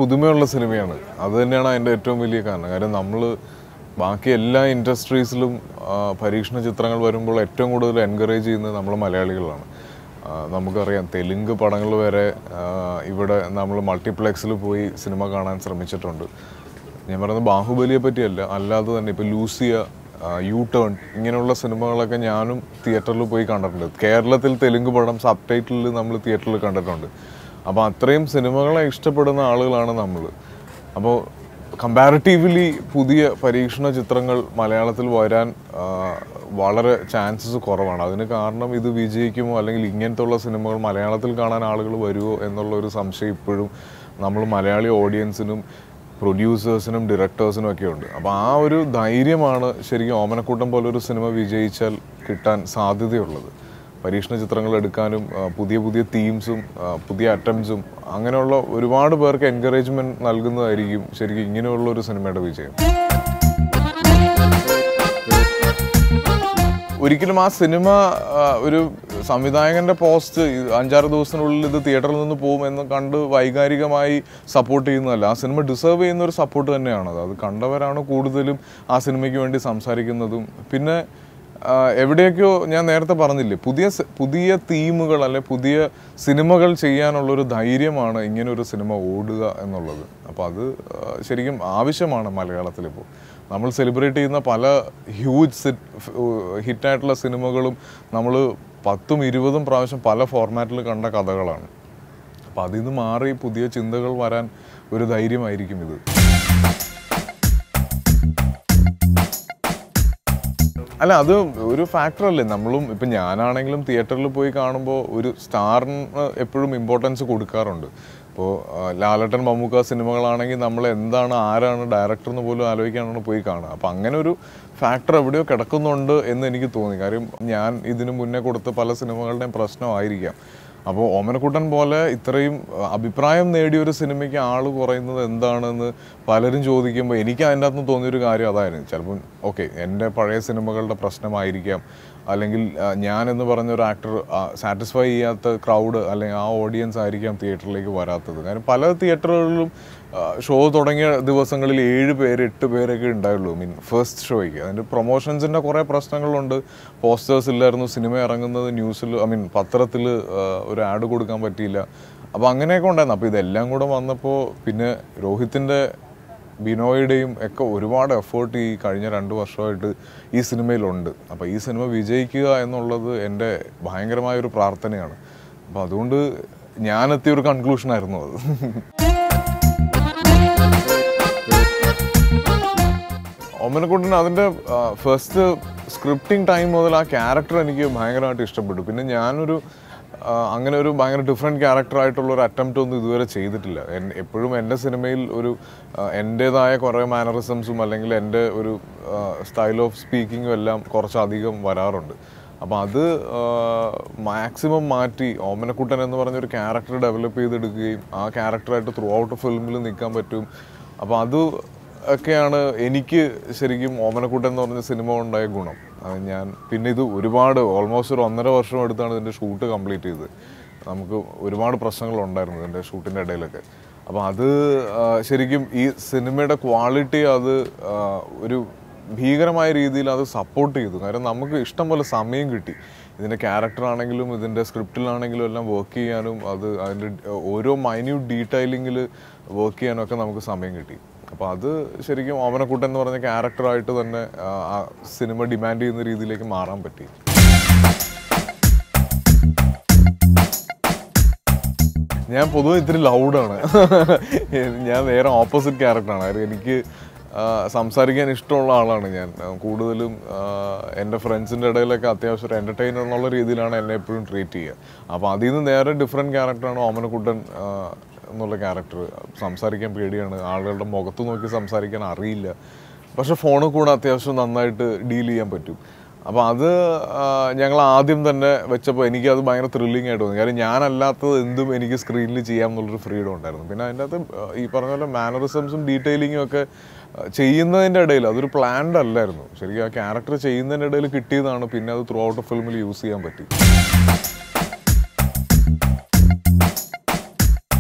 പുതുമയുള്ള സിനിമയാണ് അത് തന്നെയാണ് അതിൻ്റെ ഏറ്റവും വലിയ കാരണം കാര്യം നമ്മൾ ബാക്കി എല്ലാ ഇൻഡസ്ട്രീസിലും ആ, പരീക്ഷണ ചിത്രങ്ങൾ വരുമ്പോൾ ഏറ്റവും കൂടുതൽ എൻകറേജ് ചെയ്യുന്നത് നമ്മൾ മലയാളികളാണ് ആ, നമുക്കറിയാം തെലുങ്ക് പടങ്ങൾ വരെ ആ, ഇവിടെ നമ്മൾ മൾട്ടിപ്ലെക്സിൽ പോയി സിനിമ കാണാൻ ശ്രമിച്ചിട്ടുണ്ട് ഞാൻ പറയുന്നത് ബാഹുബലിയെ പറ്റിയല്ല അല്ലാതെ തന്നെ ഇപ്പോൾ ലൂസിയ ആ, യു ടേൺ ഇങ്ങനെയുള്ള സിനിമകളൊക്കെ ഞാനും തിയേറ്ററിൽ പോയി കണ്ടിട്ടുണ്ട് കേരളത്തിൽ തെലുങ്ക് പടം സബ് ടൈറ്റിലിൽ നമ്മൾ തിയേറ്ററിൽ കണ്ടിട്ടുണ്ട് അപ്പോൾ അത്രയും സിനിമകളെ ഇഷ്ടപ്പെടുന്ന ആളുകളാണ് നമ്മൾ അപ്പോൾ കമ്പാരിറ്റീവ്ലി പുതിയ പരീക്ഷണ ചിത്രങ്ങൾ മലയാളത്തിൽ വരാൻ ആ, വളരെ ചാൻസസ് കുറവാണ് അതിന് കാരണം ഇത് വിജയിക്കുമോ അല്ലെങ്കിൽ ഇങ്ങനത്തെ ഉള്ള സിനിമകൾ മലയാളത്തിൽ കാണാൻ ആളുകൾ വരുമോ എന്നുള്ള ഒരു സംശയം ഇപ്പോഴും നമ്മൾ മലയാളി ഓഡിയൻസിനും പ്രൊഡ്യൂസേഴ്സിനും ഡയറക്ടേഴ്സിനും ഒക്കെ ഉണ്ട് അപ്പോൾ ആ ഒരു ധൈര്യമാണ് ശരിക്കും ഓമനക്കൂട്ടം പോലൊരു സിനിമ വിജയിച്ചാൽ കിട്ടാൻ സാധ്യതയുള്ളത് പരീക്ഷണ ചിത്രങ്ങൾ എടുക്കാനും ആ, പുതിയ പുതിയ തീംസും പുതിയ അറ്റംപ്റ്റ്സും അങ്ങനെയുള്ള ഒരുപാട് പേർക്ക് എൻകറേജ്മെന്റ് നൽകുന്നതായിരിക്കും ശരിക്കും ഇങ്ങനെയുള്ള ഒരു സിനിമയുടെ വിജയം ഒരിക്കലും ആ സിനിമ ആ, ഒരു സംവിധായകന്റെ പോസ്റ്റ് അഞ്ചാറ് ദിവസത്തിനുള്ളിൽ ഇത് തിയേറ്ററിൽ നിന്ന് പോകും എന്ന് കണ്ട് വൈകാരികമായി സപ്പോർട്ട് ചെയ്യുന്നതല്ല ആ സിനിമ ഡിസേർവ് ചെയ്യുന്ന ഒരു സപ്പോർട്ട് തന്നെയാണ് അത് അത് കണ്ടവരാണ് കൂടുതലും ആ സിനിമയ്ക്ക് വേണ്ടി സംസാരിക്കുന്നതും പിന്നെ ആ, എവിടെയൊക്കെയോ ഞാൻ നേരത്തെ പറഞ്ഞില്ലേ പുതിയ സി- പുതിയ തീമുകൾ അല്ലെ പുതിയ സിനിമകൾ ചെയ്യാനുള്ളൊരു ധൈര്യമാണ് ഇങ്ങനെ ഒരു സിനിമ ഓടുക എന്നുള്ളത് അപ്പോൾ അത് ആ, ശരിക്കും ആവശ്യമാണ് മലയാളത്തിൽ ഇപ്പോൾ നമ്മൾ സെലിബ്രേറ്റ് ചെയ്യുന്ന പല ഹ്യൂജ് സിറ്റ് ഹിറ്റായിട്ടുള്ള സിനിമകളും നമ്മൾ പത്തും ഇരുപതും പ്രാവശ്യം പല ഫോർമാറ്റിൽ കണ്ട കഥകളാണ് അപ്പോൾ അതിൽ നിന്ന് മാറി പുതിയ ചിന്തകൾ വരാൻ ഒരു ധൈര്യമായിരിക്കും ഇത് അല്ല അത് ഒരു ഫാക്ടർ അല്ലേ നമ്മളും ഇപ്പം ഞാനാണെങ്കിലും തിയേറ്ററിൽ പോയി കാണുമ്പോൾ ഒരു സ്റ്റാറിന് എപ്പോഴും ഇമ്പോർട്ടൻസ് കൊടുക്കാറുണ്ട് ഇപ്പോൾ ലാലട്ടൻ മമ്മൂക്ക സിനിമകളാണെങ്കിൽ നമ്മൾ എന്താണ് ആരാണ് ഡയറക്ടർ എന്ന് പോലും ആലോചിക്കാനാണ് പോയി കാണുക അപ്പം അങ്ങനെ ഒരു ഫാക്ടർ എവിടെയോ കിടക്കുന്നുണ്ട് എന്ന് എനിക്ക് തോന്നി കാര്യം ഞാൻ ഇതിനു മുന്നേ കൊടുത്ത പല സിനിമകളുടെയും പ്രശ്നമായിരിക്കാം അപ്പോൾ ഓമനക്കുട്ടൻ പോലെ ഇത്രയും അഹ്, അഭിപ്രായം നേടിയ ഒരു സിനിമയ്ക്ക് ആള് കുറയുന്നത് എന്താണെന്ന് പലരും ചോദിക്കുമ്പോൾ എനിക്ക് അതിൻ്റെ അകത്ത് തോന്നിയൊരു കാര്യം അതായിരുന്നു ചിലപ്പം ഓക്കെ എൻ്റെ പഴയ സിനിമകളുടെ പ്രശ്നമായിരിക്കാം അല്ലെങ്കിൽ അഹ്, ഞാൻ എന്ന് പറഞ്ഞ ഒരു ആക്ടർ സാറ്റിസ്ഫൈ ചെയ്യാത്ത ക്രൗഡ് അല്ലെങ്കിൽ ആ ഓഡിയൻസ് ആയിരിക്കാം തിയേറ്ററിലേക്ക് വരാത്തത് കാരണം പല തിയേറ്ററുകളിലും ഷോ തുടങ്ങിയ ദിവസങ്ങളിൽ ഏഴ് പേര് എട്ട് പേരൊക്കെ ഉണ്ടായുള്ളൂ മീൻ ഫസ്റ്റ് ഷോയ്ക്ക് അതിൻ്റെ പ്രൊമോഷൻസിൻ്റെ കുറേ പ്രശ്നങ്ങളുണ്ട് പോസ്റ്റേഴ്സ് ഇല്ലായിരുന്നു സിനിമ ഇറങ്ങുന്നത് ന്യൂസിൽ ഐ മീൻ പത്രത്തിൽ ഒരു ആഡ് കൊടുക്കാൻ പറ്റിയില്ല അപ്പോൾ അങ്ങനെയൊക്കെ ഉണ്ടായിരുന്നു അപ്പോൾ ഇതെല്ലാം കൂടെ വന്നപ്പോൾ പിന്നെ രോഹിത്തിൻ്റെ ബിനോയുടെയും ഒക്കെ ഒരുപാട് എഫേർട്ട് ഈ കഴിഞ്ഞ രണ്ട് വർഷമായിട്ട് ഈ സിനിമയിലുണ്ട് അപ്പോൾ ഈ സിനിമ വിജയിക്കുക എന്നുള്ളത് എൻ്റെ ഭയങ്കരമായൊരു പ്രാർത്ഥനയാണ് അപ്പോൾ അതുകൊണ്ട് ഞാനെത്തിയ ഒരു കൺക്ലൂഷനായിരുന്നു അത് ഒമനക്കുട്ടൻ അതിൻ്റെ ഫസ്റ്റ് സ്ക്രിപ്റ്റിംഗ് ടൈം മുതൽ ആ ക്യാരക്ടർ എനിക്ക് ഭയങ്കരമായിട്ട് ഇഷ്ടപ്പെട്ടു പിന്നെ ഞാനൊരു ആ, അങ്ങനെ ഒരു ഭയങ്കര ഡിഫറെൻറ്റ് ക്യാരക്ടറായിട്ടുള്ള ഒരു അറ്റംപ്റ്റ് ഒന്നും ഇതുവരെ ചെയ്തിട്ടില്ല എൻ- എപ്പോഴും എൻ്റെ സിനിമയിൽ ഒരു ആ, എൻ്റേതായ കുറേ മാനറിസംസും അല്ലെങ്കിൽ എൻ്റെ ഒരു സ്റ്റൈൽ ഓഫ് സ്പീക്കിങ്ങും എല്ലാം കുറച്ചധികം വരാറുണ്ട് അപ്പോൾ അത് മാക്സിമം മാറ്റി ഓമനക്കുട്ടൻ എന്ന് പറഞ്ഞൊരു ക്യാരക്ടർ ഡെവലപ്പ് ചെയ്തെടുക്കുകയും ആ ക്യാരക്ടറായിട്ട് ത്രൂ ഔട്ട് ഫിലിമിൽ നിൽക്കാൻ പറ്റും അപ്പോൾ അത് ഒക്കെയാണ് എനിക്ക് ശരിക്കും ഓമനക്കുട്ടൻ എന്ന് പറഞ്ഞ സിനിമ ഉണ്ടായ ഗുണം അത് ഞാൻ പിന്നെ ഇത് ഒരുപാട് ഓൾമോസ്റ്റ് ഒരു ഒന്നര വർഷം എടുത്താണ് ഇതിൻ്റെ ഷൂട്ട് കംപ്ലീറ്റ് ചെയ്തത് നമുക്ക് ഒരുപാട് പ്രശ്നങ്ങളുണ്ടായിരുന്നു ഇതിൻ്റെ ഷൂട്ടിൻ്റെ ഇടയിലൊക്കെ അപ്പോൾ അത് ആ, ശരിക്കും ഈ സിനിമയുടെ ക്വാളിറ്റി അത് ആ, ഒരു ഭീകരമായ രീതിയിൽ അത് സപ്പോർട്ട് ചെയ്തു കാരണം നമുക്ക് ഇഷ്ടം പോലെ സമയം കിട്ടി ഇതിൻ്റെ ക്യാരക്ടറാണെങ്കിലും ഇതിൻ്റെ സ്ക്രിപ്റ്റിലാണെങ്കിലും എല്ലാം വർക്ക് ചെയ്യാനും അത് അതിൻ്റെ ഓരോ മൈന്യൂട്ട് ഡീറ്റെയിലിങ്ങിൽ വർക്ക് ചെയ്യാനും ഒക്കെ നമുക്ക് സമയം കിട്ടി അപ്പോൾ അത് ശരിക്കും ഓമനക്കുട്ടൻ എന്ന് പറഞ്ഞ ക്യാരക്ടറായിട്ട് തന്നെ ആ, ആ സിനിമ ഡിമാൻഡ് ചെയ്യുന്ന രീതിയിലേക്ക് മാറാൻ പറ്റി ഞാൻ പൊതുവെ ഇത്തിരി ലൗഡാണ് ഞാൻ നേരെ ഓപ്പോസിറ്റ് ക്യാരക്ടറാണ് കാര്യം എനിക്ക് ആ, സംസാരിക്കാൻ ഇഷ്ടമുള്ള ആളാണ് ഞാൻ ആ, കൂടുതലും ആ, എൻ്റെ ഫ്രണ്ട്സിൻ്റെ ഇടയിലൊക്കെ അത്യാവശ്യം ഒരു എൻ്റർടൈനർ എന്നുള്ള രീതിയിലാണ് എന്നെ എപ്പോഴും ട്രീറ്റ് ചെയ്യുക അപ്പോൾ അതിൽ നിന്ന് നേരെ ഡിഫറെൻറ്റ് ക്യാരക്ടറാണ് ഓമനക്കുട്ടൻ ആ, എന്നുള്ള ക്യാരക്ടർ സംസാരിക്കാൻ പേടിയാണ് ആളുകളുടെ മുഖത്ത് നോക്കി സംസാരിക്കാൻ അറിയില്ല പക്ഷെ ഫോണിൽ കൂടെ അത്യാവശ്യം നന്നായിട്ട് ഡീൽ ചെയ്യാൻ പറ്റും അപ്പോൾ അത് ആ, ഞങ്ങൾ ആദ്യം തന്നെ വെച്ചപ്പോൾ എനിക്ക് അത് ഭയങ്കര ത്രില്ലിംഗ് ആയിട്ട് തോന്നി കാര്യം ഞാനല്ലാത്തത് എന്തും എനിക്ക് സ്ക്രീനിൽ ചെയ്യാം എന്നുള്ളൊരു ഫ്രീഡം ഉണ്ടായിരുന്നു പിന്നെ അതിൻ്റെ അകത്ത് ആ, ഈ പറഞ്ഞ പോലെ മാനറിസംസും ഡീറ്റെയിലിങ്ങും ഒക്കെ ആ, ചെയ്യുന്നതിൻ്റെ ഇടയിൽ അതൊരു പ്ലാൻഡ് അല്ലായിരുന്നു ശരിക്കും ആ ക്യാരക്ടർ ചെയ്യുന്നതിൻ്റെ ഇടയിൽ കിട്ടിയതാണ് പിന്നെ അത് ത്രൂ ഔട്ട് ഫിലിമിൽ യൂസ് ചെയ്യാൻ പറ്റി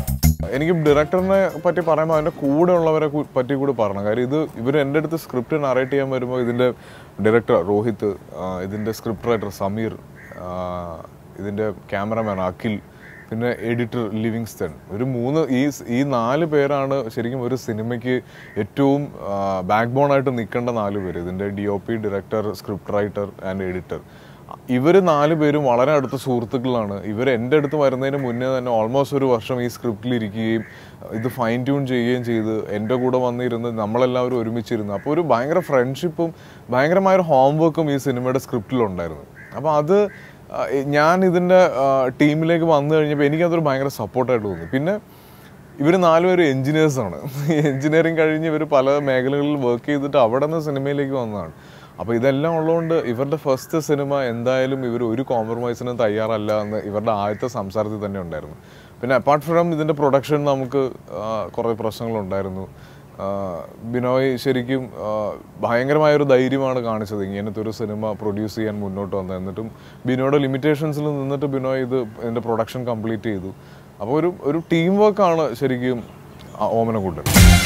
എനിക്ക് ഡയറക്ടറിനെ പറ്റി പറയുമ്പോൾ അതിൻ്റെ കൂടെ ഉള്ളവരെ കു- പറ്റി കൂടി പറയണം കാര്യം ഇത് ഇവർ എൻ്റെ അടുത്ത് സ്ക്രിപ്റ്റ് നറേറ്റ് ചെയ്യാൻ വരുമ്പോൾ ഇതിൻ്റെ ഡയറക്ടർ രോഹിത് ആ, ഇതിൻ്റെ സ്ക്രിപ്റ്റ് റൈറ്റർ സമീർ ആ, ഇതിൻ്റെ ക്യാമറമാൻ അഖിൽ പിന്നെ എഡിറ്റർ ലിവിങ്സ്റ്റൺ ഒരു മൂന്ന് ഈ ഈ നാല് പേരാണ് ശരിക്കും ഒരു സിനിമയ്ക്ക് ഏറ്റവും ബാക്ക് ബോൺ ആയിട്ട് നിൽക്കേണ്ട നാല് പേര് ഇതിൻ്റെ D O P director script writer and editor ഇവർ നാല് പേരും വളരെ അടുത്ത സുഹൃത്തുക്കളാണ് ഇവർ എൻ്റെ അടുത്ത് വരുന്നതിന് മുന്നേ തന്നെ ഓൾമോസ്റ്റ് ഒരു വർഷം ഈ സ്ക്രിപ്റ്റിൽ ഇരിക്കുകയും ഇത് ഫൈൻ ട്യൂൺ ചെയ്യുകയും ചെയ്ത് എൻ്റെ കൂടെ വന്നിരുന്ന് നമ്മളെല്ലാവരും ഒരുമിച്ചിരുന്നു അപ്പോൾ ഒരു ഭയങ്കര ഫ്രണ്ട്ഷിപ്പും ഭയങ്കരമായൊരു ഹോംവർക്കും ഈ സിനിമയുടെ സ്ക്രിപ്റ്റിലുണ്ടായിരുന്നു അപ്പോൾ അത് ആ, ഞാൻ ഇതിൻ്റെ ടീമിലേക്ക് വന്നു കഴിഞ്ഞപ്പോൾ എനിക്കതൊരു ഭയങ്കര സപ്പോർട്ടായിട്ട് തോന്നി പിന്നെ ഇവർ നാലുപേരും എഞ്ചിനീയേഴ്സാണ് എഞ്ചിനീയറിങ് കഴിഞ്ഞ് ഇവർ പല മേഖലകളിൽ വർക്ക് ചെയ്തിട്ട് അവിടെ നിന്ന് സിനിമയിലേക്ക് വന്നതാണ് അപ്പോൾ ഇതെല്ലാം ഉള്ളതുകൊണ്ട് ഇവരുടെ ഫസ്റ്റ് സിനിമ എന്തായാലും ഇവർ ഒരു കോംപ്രമൈസിനും തയ്യാറല്ല എന്ന് ഇവരുടെ ആദ്യത്തെ സംസാരത്തിൽ തന്നെ ഉണ്ടായിരുന്നു പിന്നെ അപ്പാർട്ട് ഫ്രം ഇതിൻ്റെ പ്രൊഡക്ഷൻ നമുക്ക് ആ, കുറേ പ്രശ്നങ്ങളുണ്ടായിരുന്നു ആ, ബിനോയ് ശരിക്കും ആ, ഭയങ്കരമായൊരു ധൈര്യമാണ് കാണിച്ചത് ഇങ്ങനത്തെ ഒരു സിനിമ പ്രൊഡ്യൂസ് ചെയ്യാൻ മുന്നോട്ട് വന്നത് എന്നിട്ടും ബിനോയുടെ ലിമിറ്റേഷൻസിൽ നിന്നിട്ട് ബിനോയ് ഇത് ഇതിൻ്റെ പ്രൊഡക്ഷൻ കംപ്ലീറ്റ് ചെയ്തു അപ്പോൾ ഒരു ഒരു ടീം വർക്കാണ് ശരിക്കും ആ ഓമനക്കുട്ടൻ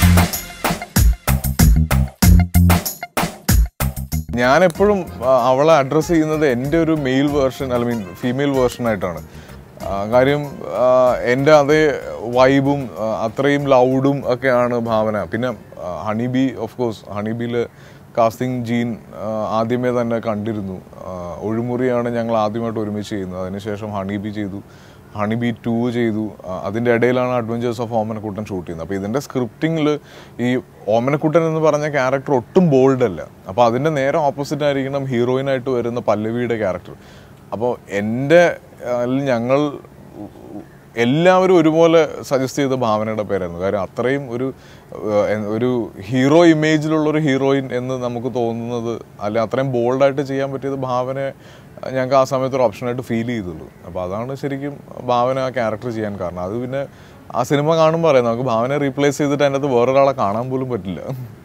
ഞാൻ എപ്പോഴും അവളെ അഡ്രസ്സ് ചെയ്യുന്നത് എൻ്റെ ഒരു മെയിൽ വേർഷൻ അല്ല മീൻ ഫീമെയിൽ വേർഷൻ ആയിട്ടാണ് ആ, കാര്യം ആ, എൻ്റെ അതേ വൈബും ആ, അത്രയും ലൗഡും ഒക്കെയാണ് ഭാവന പിന്നെ Honey Bee of course Honey ബിയിൽ കാസ്റ്റിംഗ് ജീൻ ആ, ആദ്യമേ തന്നെ കണ്ടിരുന്നു ആ, ഒഴിമുറിയാണ് ഞങ്ങൾ ആദ്യമായിട്ട് ഒരുമിച്ച് ചെയ്യുന്നത് അതിനുശേഷം ഹണി ബി ചെയ്തു ഹണി ബി ടു ചെയ്തു ആ, അതിൻ്റെ ഇടയിലാണ് അഡ്വഞ്ചേഴ്സ് ഓഫ് ഓമനക്കുട്ടൻ ഷൂട്ട് ചെയ്യുന്നത് അപ്പോൾ ഇതിൻ്റെ സ്ക്രിപ്റ്റിങ്ങിൽ ഈ ഓമനക്കുട്ടൻ എന്ന് പറഞ്ഞ ക്യാരക്ടർ ഒട്ടും ബോൾഡ് അല്ല അപ്പോൾ അതിൻ്റെ നേരെ ഓപ്പോസിറ്റ് ആയിരിക്കണം ഹീറോയിനായിട്ട് വരുന്ന പല്ലവിയുടെ ക്യാരക്ടർ അപ്പോൾ എൻ്റെ അല്ലെങ്കിൽ ഞങ്ങൾ എല്ലാവരും ഒരുപോലെ സജസ്റ്റ് ചെയ്ത ഭാവനയുടെ പേരായിരുന്നു കാര്യം അത്രയും ഒരു ഏഹ്, ഒരു ഹീറോ ഇമേജിലുള്ള ഒരു ഹീറോയിൻ എന്ന് നമുക്ക് തോന്നുന്നത് അല്ലെ അത്രയും ബോൾഡായിട്ട് ചെയ്യാൻ പറ്റിയത് ഭാവനെ ഞങ്ങൾക്ക് ആ സമയത്ത് ഒരു ഓപ്ഷനായിട്ട് ഫീൽ ചെയ്തുള്ളൂ അപ്പോൾ അതാണ് ശരിക്കും ഭാവന ആ ക്യാരക്ടർ ചെയ്യാൻ കാരണം അത് പിന്നെ ആ സിനിമ കാണുമ്പോൾ അറിയാം നമുക്ക് ഭാവനെ റീപ്ലേസ് ചെയ്തിട്ട് അതിൻ്റെ അകത്ത് വേറൊരാളെ കാണാൻ പോലും പറ്റില്ല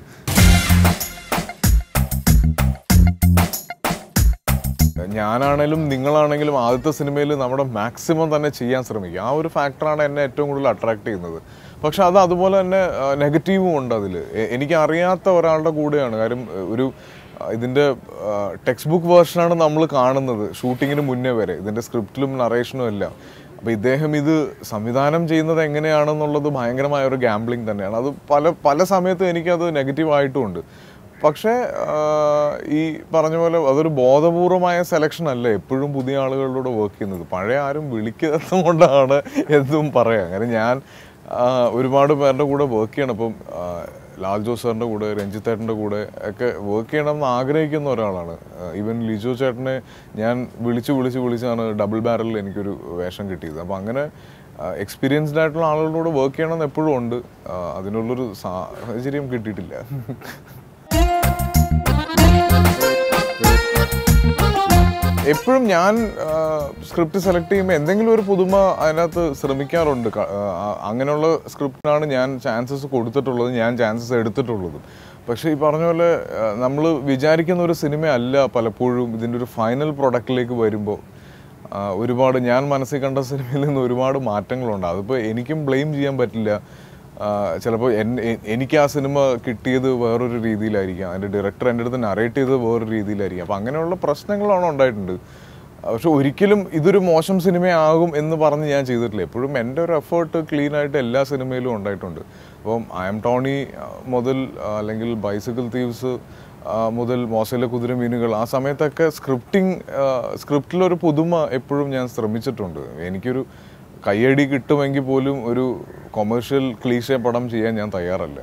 ഞാനാണേലും നിങ്ങളാണെങ്കിലും ആദ്യത്തെ സിനിമയിൽ നമ്മുടെ മാക്സിമം തന്നെ ചെയ്യാൻ ശ്രമിക്കുക ആ ഒരു ഫാക്ടറാണ് എന്നെ ഏറ്റവും കൂടുതൽ അട്രാക്ട് ചെയ്യുന്നത് പക്ഷെ അത് അതുപോലെ തന്നെ നെഗറ്റീവും ഉണ്ട് അതിൽ എനിക്ക് അറിയാത്ത ഒരാളുടെ കൂടെയാണ് കാര്യം ഏ, ഒരു ആ, ഇതിൻ്റെ ടെക്സ്റ്റ് ബുക്ക് വേർഷനാണ് നമ്മൾ കാണുന്നത് ഷൂട്ടിങ്ങിന് മുന്നേ വരെ ഇതിൻ്റെ സ്ക്രിപ്റ്റിലും നറേഷനും എല്ലാം അപ്പോൾ ഇദ്ദേഹം ഇത് സംവിധാനം ചെയ്യുന്നത് എങ്ങനെയാണെന്നുള്ളത് ഭയങ്കരമായ ഒരു ഗാംബ്ലിംഗ് തന്നെയാണ് അത് പല പല സമയത്തും എനിക്കത് നെഗറ്റീവ് ആയിട്ടും ഉണ്ട് പക്ഷേ ആ, ഈ പറഞ്ഞ പോലെ അതൊരു ബോധപൂർവമായ സെലക്ഷൻ അല്ല എപ്പോഴും പുതിയ ആളുകളിലൂടെ വർക്ക് ചെയ്യുന്നത് പഴയ ആരും വിളിക്കാത്തത് കൊണ്ടാണ് എന്നും പറയാം കാരണം ഞാൻ ആ, ഒരുപാട് പേരുടെ കൂടെ വർക്ക് ചെയ്യണം ഇപ്പം ആ, ലാൽ ജോസ് സാറിൻ്റെ കൂടെ രഞ്ജിത്ത് ചേട്ടൻ്റെ കൂടെ ഒക്കെ വർക്ക് ചെയ്യണം എന്ന് ആഗ്രഹിക്കുന്ന ഒരാളാണ് ഈവൻ ലിജോ ചേട്ടനെ ഞാൻ വിളിച്ച് വിളിച്ച് വിളിച്ചാണ് ഡബിൾ ബാരലിൽ എനിക്കൊരു വേഷം കിട്ടിയത് അപ്പം അങ്ങനെ എക്സ്പീരിയൻസ്ഡ് ആയിട്ടുള്ള ആളുകളുടെ കൂടെ വർക്ക് ചെയ്യണം എന്ന് എപ്പോഴും ഉണ്ട് ആ, അതിനുള്ളൊരു സാഹചര്യം കിട്ടിയിട്ടില്ല എപ്പോഴും ഞാൻ സ്ക്രിപ്റ്റ് സെലക്ട് ചെയ്യുമ്പോൾ എന്തെങ്കിലും ഒരു പുതുമ അതിനകത്ത് ശ്രമിക്കാറുണ്ട് ക- ആ, അങ്ങനെയുള്ള സ്ക്രിപ്റ്റിനാണ് ഞാൻ ചാൻസസ് കൊടുത്തിട്ടുള്ളത് ഞാൻ ചാൻസസ് എടുത്തിട്ടുള്ളതും പക്ഷേ ഈ പറഞ്ഞ പോലെ നമ്മൾ വിചാരിക്കുന്ന ഒരു സിനിമ അല്ല പലപ്പോഴും ഇതിൻ്റെ ഒരു ഫൈനൽ പ്രൊഡക്റ്റിലേക്ക് വരുമ്പോൾ ആ, ഒരുപാട് ഞാൻ മനസ്സിൽ കണ്ട സിനിമയിൽ നിന്ന് ഒരുപാട് മാറ്റങ്ങളുണ്ട് അതിപ്പോൾ എനിക്കും ബ്ലെയിം ചെയ്യാൻ പറ്റില്ല ചിലപ്പോൾ എനിക്ക് ആ സിനിമ കിട്ടിയത് വേറൊരു രീതിയിലായിരിക്കാം അതിൻ്റെ ഡയറക്ടർ എൻ്റെ അടുത്ത് നറേറ്റ് ചെയ്തത് വേറൊരു രീതിയിലായിരിക്കും അപ്പോൾ അങ്ങനെയുള്ള പ്രശ്നങ്ങളാണ് ഉണ്ടായിട്ടുണ്ട് പക്ഷെ ഒരിക്കലും ഇതൊരു മോശം സിനിമയാകും എന്ന് പറഞ്ഞ് ഞാൻ ചെയ്തിട്ടില്ല എപ്പോഴും എൻ്റെ ഒരു എഫേർട്ട് ക്ലീൻ ആയിട്ട് എല്ലാ സിനിമയിലും ഉണ്ടായിട്ടുണ്ട് അപ്പം ഐ എം ടോണി ആ, മുതൽ ആ, അല്ലെങ്കിൽ ബൈസിക്കിൾ തീവ്സ് മുതൽ മോശയിലെ കുതിര മീനുകൾ ആ സമയത്തൊക്കെ സ്ക്രിപ്റ്റിംഗ് സ്ക്രിപ്റ്റിലൊരു പുതുമ എപ്പോഴും ഞാൻ ശ്രമിച്ചിട്ടുണ്ട് എനിക്കൊരു കയ്യടി കിട്ടുമെങ്കിൽ പോലും ഒരു കൊമേഴ്ഷ്യൽ ക്ലീശ പടം ചെയ്യാൻ ഞാൻ തയ്യാറല്ല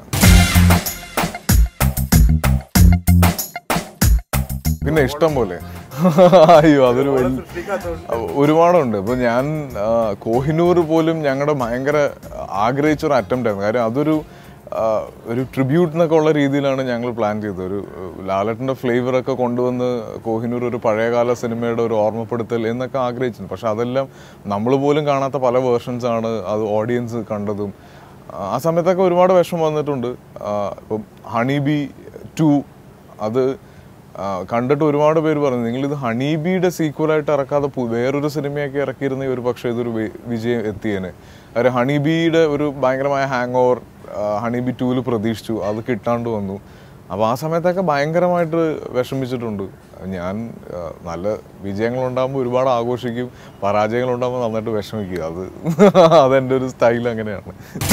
പിന്നെ ഇഷ്ടം പോലെ അയ്യോ അതൊരു വലിയ ഒരുപാടുണ്ട് ഇപ്പൊ ഞാൻ ആ, കോഹിനൂർ പോലും ഞങ്ങളുടെ ഭയങ്കര ആഗ്രഹിച്ചൊരു അറ്റംപ്റ്റ് ആയിരുന്നു കാര്യം അതൊരു ആ, ഒരു ട്രിബ്യൂട്ട് എന്നൊക്കെ ഉള്ള രീതിയിലാണ് ഞങ്ങൾ പ്ലാൻ ചെയ്തത് ഒരു ലാലറ്റിന്റെ ഫ്ലേവർ ഒക്കെ കൊണ്ടുവന്ന് കോഹിനൂർ ഒരു പഴയകാല സിനിമയുടെ ഒരു ഓർമ്മപ്പെടുത്തൽ എന്നൊക്കെ ആഗ്രഹിച്ചിരുന്നു പക്ഷെ അതെല്ലാം നമ്മൾ പോലും കാണാത്ത പല വേർഷൻസ് ആണ് അത് ഓഡിയൻസ് കണ്ടതും ആ സമയത്തൊക്കെ ഒരുപാട് വിഷമം വന്നിട്ടുണ്ട് ആ, ഇപ്പം ഹണി ബി ടു അത് ആ, കണ്ടിട്ട് ഒരുപാട് പേര് പറഞ്ഞു നിങ്ങൾ ഇത് ഹണീബിയുടെ സീക്വലായിട്ട് ഇറക്കാതെ പു- വേറൊരു സിനിമയൊക്കെ ഇറക്കിയിരുന്നെങ്കിൽ ഒരു പക്ഷേ ഇതൊരു വി- വിജയം എത്തിയേനെ കാര്യം ഹണീബിയുടെ ഒരു ഭയങ്കരമായ ഹാങ് ഓവർ ഹണീബി ടൂവിൽ പ്രതീക്ഷിച്ചു അത് കിട്ടാണ്ട് വന്നു അപ്പോൾ ആ സമയത്തൊക്കെ ഭയങ്കരമായിട്ട് വിഷമിച്ചിട്ടുണ്ട് ഞാൻ ആ, നല്ല വിജയങ്ങളുണ്ടാകുമ്പോൾ ഒരുപാട് ആഘോഷിക്കും പരാജയങ്ങളുണ്ടാകുമ്പോൾ നന്നായിട്ട് വിഷമിക്കുക അത് അതെൻ്റെ ഒരു സ്റ്റൈൽ അങ്ങനെയാണ്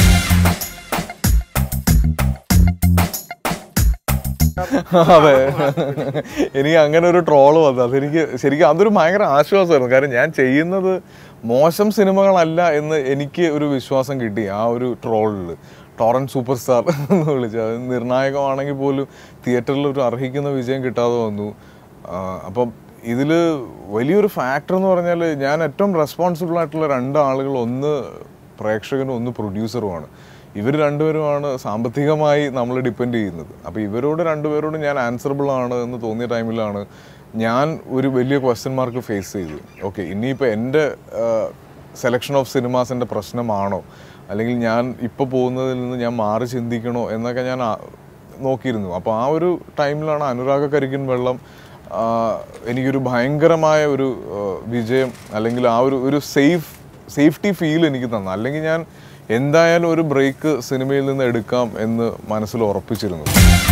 അതെ എനിക്ക് അങ്ങനെ ഒരു ട്രോള് വന്നു അതെനിക്ക് ശരിക്കും അതൊരു ഭയങ്കര ആശ്വാസമായിരുന്നു കാരണം ഞാൻ ചെയ്യുന്നത് മോശം സിനിമകളല്ല എന്ന് എനിക്ക് ഒരു വിശ്വാസം കിട്ടി ആ ഒരു ട്രോളിൽ ടോറൻ സൂപ്പർ സ്റ്റാർ എന്ന് വിളിച്ചു അത് നിർണായകമാണെങ്കിൽ പോലും തിയേറ്ററിൽ ഒരു അർഹിക്കുന്ന വിജയം കിട്ടാതെ വന്നു ആ, അപ്പം ഇതിൽ വലിയൊരു ഫാക്ടർ എന്ന് പറഞ്ഞാൽ ഞാൻ ഏറ്റവും റെസ്പോൺസിബിൾ ആയിട്ടുള്ള രണ്ട് ആളുകൾ ഒന്ന് പ്രേക്ഷകനും ഒന്ന് പ്രൊഡ്യൂസറുമാണ് ഇവർ രണ്ടുപേരുമാണ് സാമ്പത്തികമായി നമ്മൾ ഡിപ്പെൻഡ് ചെയ്യുന്നത് അപ്പോൾ ഇവരോട് രണ്ടുപേരോട് ഞാൻ ആൻസറബിൾ ആണ് എന്ന് തോന്നിയ ടൈമിലാണ് ഞാൻ ഒരു വലിയ ക്വസ്റ്റ്യൻ മാർക്ക് ഫേസ് ചെയ്തു ഓക്കെ ഇനിയിപ്പോൾ എൻ്റെ സെലക്ഷൻ ഓഫ് സിനിമാസിൻ്റെ പ്രശ്നമാണോ അല്ലെങ്കിൽ ഞാൻ ഇപ്പോൾ പോകുന്നതിൽ നിന്ന് ഞാൻ മാറി ചിന്തിക്കണോ എന്നൊക്കെ ഞാൻ ആ- നോക്കിയിരുന്നു അപ്പോൾ ആ ഒരു ടൈമിലാണ് അനുരാഗ കരിക്കിൻ വെള്ളം ആ, എനിക്കൊരു ഭയങ്കരമായ ഒരു ആ, വിജയം അല്ലെങ്കിൽ ആ ഒരു ഒരു സേഫ് സേഫ്റ്റി ഫീൽ എനിക്ക് തന്നു അല്ലെങ്കിൽ ഞാൻ എന്തായാലും ഒരു ബ്രേക്ക് സിനിമയിൽ നിന്ന് എടുക്കാം എന്ന് മനസ്സിൽ ഉറപ്പിച്ചിരുന്നു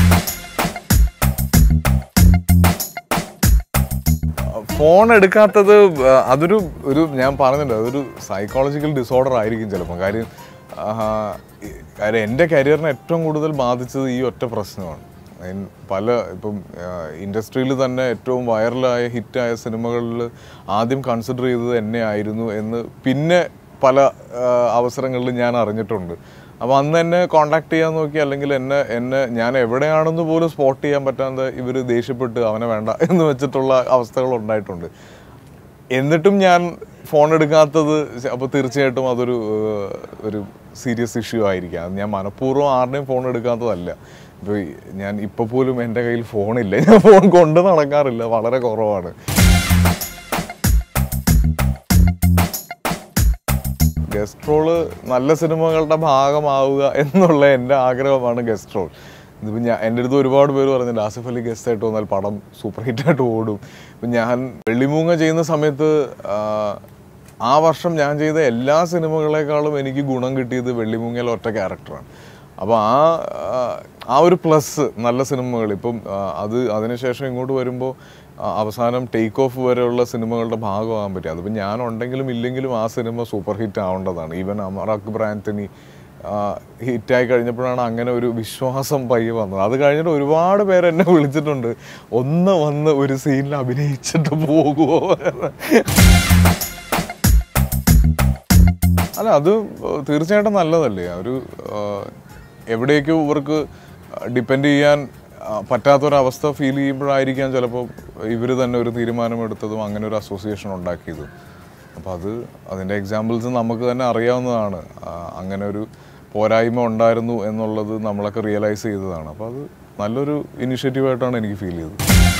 ഫോൺ എടുക്കാത്തത് ആ, അതൊരു ഒരു ഞാൻ പറഞ്ഞല്ലോ അതൊരു സൈക്കോളജിക്കൽ ഡിസോർഡർ ആയിരിക്കും ചിലപ്പോൾ കാര്യം ആഹാ, ഈ- കാര്യം എൻ്റെ കരിയറിനെ ഏറ്റവും കൂടുതൽ ബാധിച്ചത് ഈ ഒറ്റ പ്രശ്നമാണ് അതിന് പല ഇപ്പം ഇൻഡസ്ട്രിയിൽ തന്നെ ഏറ്റവും വൈറലായ ഹിറ്റായ സിനിമകളിൽ ആദ്യം കൺസിഡർ ചെയ്തത് എന്നെ ആയിരുന്നു എന്ന് പിന്നെ പല ആ, അവസരങ്ങളിലും ഞാൻ അറിഞ്ഞിട്ടുണ്ട് അപ്പോൾ അന്ന് എന്നെ കോണ്ടാക്ട് ചെയ്യാൻ നോക്കി അല്ലെങ്കിൽ എന്നെ എന്നെ ഞാൻ എവിടെയാണെന്ന് പോലും സ്പോട്ട് ചെയ്യാൻ പറ്റാതെ ഇവർ ദേഷ്യപ്പെട്ട് അവനെ വേണ്ട എന്ന് വെച്ചിട്ടുള്ള അവസ്ഥകൾ ഉണ്ടായിട്ടുണ്ട് എന്നിട്ടും ഞാൻ ഫോൺ എടുക്കാത്തത് അപ്പോൾ തീർച്ചയായിട്ടും അതൊരു ഏഹ്, ഒരു സീരിയസ് ഇഷ്യൂ ആയിരിക്കാം അത് ഞാൻ മനഃപൂർവ്വം ആരുടെയും ഫോൺ എടുക്കാത്തതല്ല ഇപ്പോൾ ഞാൻ ഇപ്പോൾ പോലും എൻ്റെ കയ്യിൽ ഫോണില്ല ഞാൻ ഫോൺ കൊണ്ട് നടക്കാറില്ല വളരെ കുറവാണ് ഗസ്റ്റ് റോള് നല്ല സിനിമകളുടെ ഭാഗമാവുക എന്നുള്ള എൻ്റെ ആഗ്രഹമാണ് ഗസ്റ്റ് റോൾ ഇതിപ്പോൾ ഞാൻ എൻ്റെ അടുത്ത് ഒരുപാട് പേര് പറഞ്ഞിട്ടുണ്ട് ആസിഫ് അലി ഗസ്റ്റ് ആയിട്ട് വന്നാൽ പടം സൂപ്പർ ഹിറ്റായിട്ട് ഓടും ഇപ്പം ഞാൻ വെള്ളിമൂങ്ങ ചെയ്യുന്ന സമയത്ത് ആ, ആ വർഷം ഞാൻ ചെയ്ത എല്ലാ സിനിമകളെക്കാളും എനിക്ക് ഗുണം കിട്ടിയത് വെള്ളിമൂങ്ങയിലെ ഒറ്റ ക്യാരക്ടറാണ് അപ്പോൾ ആ ആ, ആ ഒരു പ്ലസ് നല്ല സിനിമകൾ ഇപ്പം ആ, അത് അതിനുശേഷം ഇങ്ങോട്ട് വരുമ്പോൾ അവസാനം ടേക്ക് ഓഫ് വരെയുള്ള സിനിമകളുടെ ഭാഗമാകാൻ പറ്റി അതിപ്പോൾ ഞാൻ ഉണ്ടെങ്കിലും ഇല്ലെങ്കിലും ആ സിനിമ സൂപ്പർ ഹിറ്റ് ആവേണ്ടതാണ് ഈവൻ അമർ അക്ബർ ആന്റണി ഹിറ്റായി കഴിഞ്ഞപ്പോഴാണ് അങ്ങനെ ഒരു വിശ്വാസം പയ്യെ വന്നത് അത് കഴിഞ്ഞിട്ട് ഒരുപാട് പേര് എന്നെ വിളിച്ചിട്ടുണ്ട് ഒന്ന് വന്ന് ഒരു സീനിൽ അഭിനയിച്ചിട്ട് പോകുമോ അല്ല അത് തീർച്ചയായിട്ടും നല്ലതല്ലേ ഒരു ആഹ്, എവിടേക്കോ ഇവർക്ക് ഡിപ്പെൻഡ് ചെയ്യാൻ ആഹ്, പറ്റാത്തൊരവസ്ഥ ഫീൽ ചെയ്യുമ്പോഴായിരിക്കാം ചിലപ്പോൾ ഇവർ തന്നെ ഒരു തീരുമാനമെടുത്തതും അങ്ങനെ ഒരു അസോസിയേഷൻ ഉണ്ടാക്കിയതും അപ്പോൾ അത് അതിൻ്റെ എക്സാമ്പിൾസ് നമുക്ക് തന്നെ അറിയാവുന്നതാണ് ആഹ്, അങ്ങനെ ഒരു പോരായ്മ ഉണ്ടായിരുന്നു എന്നുള്ളത് നമ്മളൊക്കെ റിയലൈസ് ചെയ്തതാണ് അപ്പോൾ അത് നല്ലൊരു ഇനിഷ്യേറ്റീവായിട്ടാണ് എനിക്ക് ഫീൽ ചെയ്തത്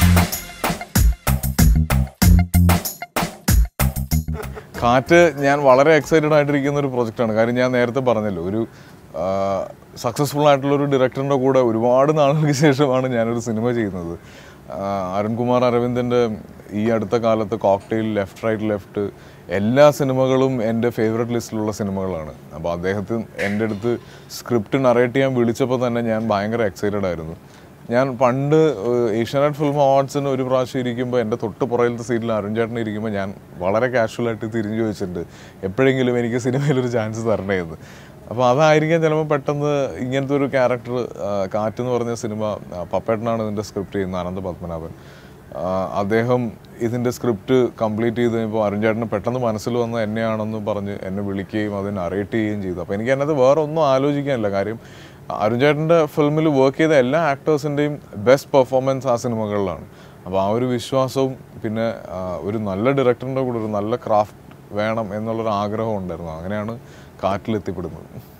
കാറ്റ് ഞാൻ വളരെ എക്സൈറ്റഡ് ആയിട്ടിരിക്കുന്ന ഒരു പ്രൊജക്റ്റാണ് കാര്യം ഞാൻ നേരത്തെ പറഞ്ഞല്ലോ ഒരു സക്സസ്ഫുൾ ആയിട്ടുള്ള ഒരു ഡയറക്ടറിൻ്റെ കൂടെ ഒരുപാട് നാളുകൾക്ക് ശേഷമാണ് ഞാനൊരു സിനിമ ചെയ്യുന്നത് ആ, അരുൺകുമാർ അരവിന്ദൻ്റെ ഈ അടുത്ത കാലത്ത് കോക്ടെയിൽ ലെഫ്റ്റ് റൈറ്റ് ലെഫ്റ്റ് എല്ലാ സിനിമകളും എൻ്റെ ഫേവററ്റ് ലിസ്റ്റിലുള്ള സിനിമകളാണ് അപ്പോൾ അദ്ദേഹത്തിന് എൻ്റെ അടുത്ത് സ്ക്രിപ്റ്റ് നറേറ്റ് ചെയ്യാൻ വിളിച്ചപ്പോൾ തന്നെ ഞാൻ ഭയങ്കര എക്സൈറ്റഡ് ആയിരുന്നു ഞാൻ പണ്ട് ഏഹ്, ഏഷ്യാനെറ്റ് ഫിലിം അവാർഡ്സിന് ഒരു പ്രാവശ്യം ഇരിക്കുമ്പോൾ എൻ്റെ തൊട്ട് പുറകിലത്തെ സീറ്റിൽ അരുൺ ചേട്ടൻ ഇരിക്കുമ്പോൾ ഞാൻ വളരെ കാഷ്വലായിട്ട് തിരിഞ്ഞു ചോദിച്ചിട്ടുണ്ട് എപ്പോഴെങ്കിലും എനിക്ക് സിനിമയിൽ ഒരു ചാൻസ് തരണേ എന്ന് അപ്പോൾ അതായിരിക്കാം ചിലപ്പോൾ പെട്ടെന്ന് ഇങ്ങനത്തെ ഒരു ക്യാരക്ടർ കാറ്റ് എന്ന് പറഞ്ഞ സിനിമ ആ, പപ്പേട്ടനാണ് ഇതിൻ്റെ സ്ക്രിപ്റ്റ് ചെയ്യുന്നത് അനന്ത പത്മനാഭൻ ആ, അദ്ദേഹം ഇതിൻ്റെ സ്ക്രിപ്റ്റ് കംപ്ലീറ്റ് ചെയ്ത് കഴിഞ്ഞപ്പോൾ അരുൺ ചേട്ടന് പെട്ടെന്ന് മനസ്സിൽ വന്ന എന്നെയാണെന്ന് പറഞ്ഞ് എന്നെ വിളിക്കുകയും അത് നറേറ്റ് ചെയ്യുകയും ചെയ്തു അപ്പോൾ എനിക്ക് അതിനകത്ത് വേറെ ഒന്നും ആലോചിക്കാനില്ല കാര്യം അരുൺ ചേട്ടൻ്റെ ഫിലിമിൽ വർക്ക് ചെയ്ത എല്ലാ ആക്ടേഴ്സിൻ്റെയും ബെസ്റ്റ് പെർഫോമൻസ് ആ സിനിമകളിലാണ് അപ്പോൾ ആ ഒരു വിശ്വാസവും പിന്നെ ആ, ഒരു നല്ല ഡയറക്ടറിൻ്റെ കൂടെ ഒരു നല്ല ക്രാഫ്റ്റ് വേണം എന്നുള്ളൊരു ആഗ്രഹം ഉണ്ടായിരുന്നു അങ്ങനെയാണ് കാറ്റിലെത്തിപ്പെടുന്നത്